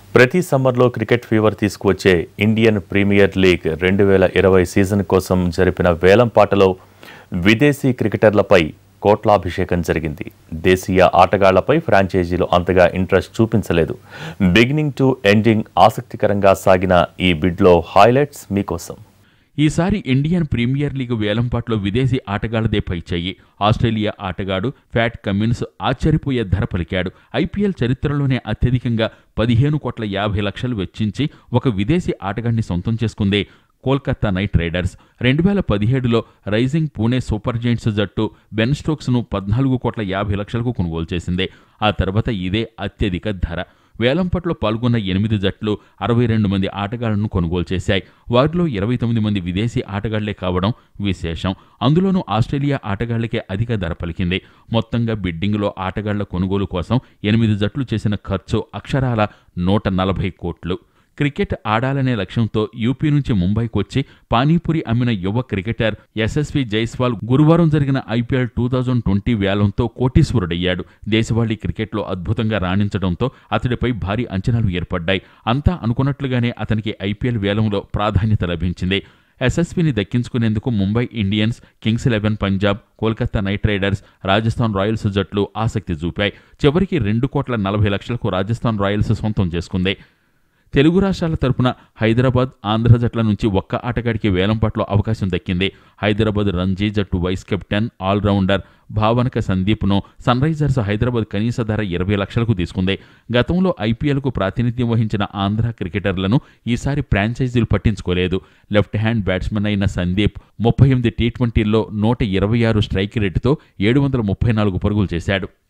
ప్రతి సమ్మర్లో cricket fever తీసుకువచ్చే ఇండియన్ ప్రీమియర్ లీగ్ రెండు వేల ఇరవై సీజన్ కోసం జరిపిన వేలంపాటలో విదేశీ క్రికెటర్లపై కోట్లాభిషేకం జరిగింది దేశీయ ఆటగాళ్లపై ఫ్రాంచైజీలు అంతగా ఇంట్రెస్ట్ చూపించలేదు బిగినింగ్ టు ఎండింగ్ ఆసక్తికరంగా సాగిన ఈ బిడ్లో హైలైట్స్ మీకోసం ఈసారి ఇండియన్ ప్రీమియర్ లీగ్ వేలంపాట్లో విదేశీ ఆటగాళ్లదే పైచేయి ఆస్ట్రేలియా ఆటగాడు ఫ్యాట్ కమిన్స్ ఆశ్చర్యపోయే ధర పలికాడు ఐపీఎల్ చరిత్రలోనే అత్యధికంగా పదిహేను కోట్ల యాభై లక్షలు వెచ్చించి ఒక విదేశీ ఆటగాడిని సొంతం చేసుకుందే కోల్కతా నైట్ రైడర్స్ రెండు వేల పదిహేడులో రైజింగ్ పూణే సూపర్ జైంట్స్ జట్టు బెన్ స్టోక్స్ను పద్నాలుగు కోట్ల యాభై లక్షలకు కొనుగోలు చేసిందే ఆ తర్వాత ఇదే అత్యధిక ధర వేలంపట్లో పాల్గొన్న ఎనిమిది జట్లు అరవై రెండు మంది ఆటగాళ్లను కొనుగోలు చేశాయి వారిలో ఇరవై తొమ్మిది మంది విదేశీ ఆటగాళ్లే కావడం విశేషం అందులోనూ ఆస్ట్రేలియా ఆటగాళ్లకే అధిక ధర పలికింది మొత్తంగా బిడ్డింగ్లో ఆటగాళ్ల కొనుగోలు కోసం ఎనిమిది జట్లు చేసిన ఖర్చు అక్షరాల నూట నలభై కోట్లు క్రికెట్ ఆడాలనే లక్ష్యంతో యూపీ నుంచి ముంబైకి వచ్చి పానీపూరి అమ్మిన యువ క్రికెటర్ యశస్వి జైస్వాల్ గురువారం జరిగిన ఐపీఎల్ టూ థౌజండ్ ట్వంటీ వేలంతో కోటీశ్వరుడయ్యాడు దేశవాళీ క్రికెట్లో అద్భుతంగా రాణించడంతో అతడిపై భారీ అంచనాలు ఏర్పడ్డాయి అంతా అనుకున్నట్లుగానే అతనికి ఐపీఎల్ వేలంలో ప్రాధాన్యత లభించింది ఎస్ఎస్పీని దక్కించుకునేందుకు Mumbai Indians Kings eleven Punjab Kolkata knight riders Rajasthan royals జట్లు ఆసక్తి చూపాయి చివరికి రెండు కోట్ల నలభై లక్షలకు రాజస్థాన్ రాయల్స్ సొంతం చేసుకుంది తెలుగు రాష్ట్రాల తరపున హైదరాబాద్ ఆంధ్ర జట్ల నుంచి ఒక్క ఆటగాడికి వేలంపాట్లో అవకాశం దక్కింది హైదరాబాద్ రంజీ జట్టు వైస్ కెప్టెన్ ఆల్రౌండర్ భావనక సందీప్ను సన్ రైజర్స్ హైదరాబాద్ కనీస ధర ఇరవై లక్షలకు తీసుకుంది గతంలో ఐపీఎల్కు ప్రాతినిధ్యం వహించిన ఆంధ్ర క్రికెటర్లను ఈసారి ఫ్రాంచైజీలు పట్టించుకోలేదు లెఫ్ట్ హ్యాండ్ బ్యాట్స్మెన్ అయిన సందీప్ ముప్పై ఎనిమిది టీ ట్వంటీల్లో నూట ఇరవై ఆరు స్ట్రైక్ రేటుతో ఏడు వందల ముప్పై నాలుగు పరుగులు చేశాడు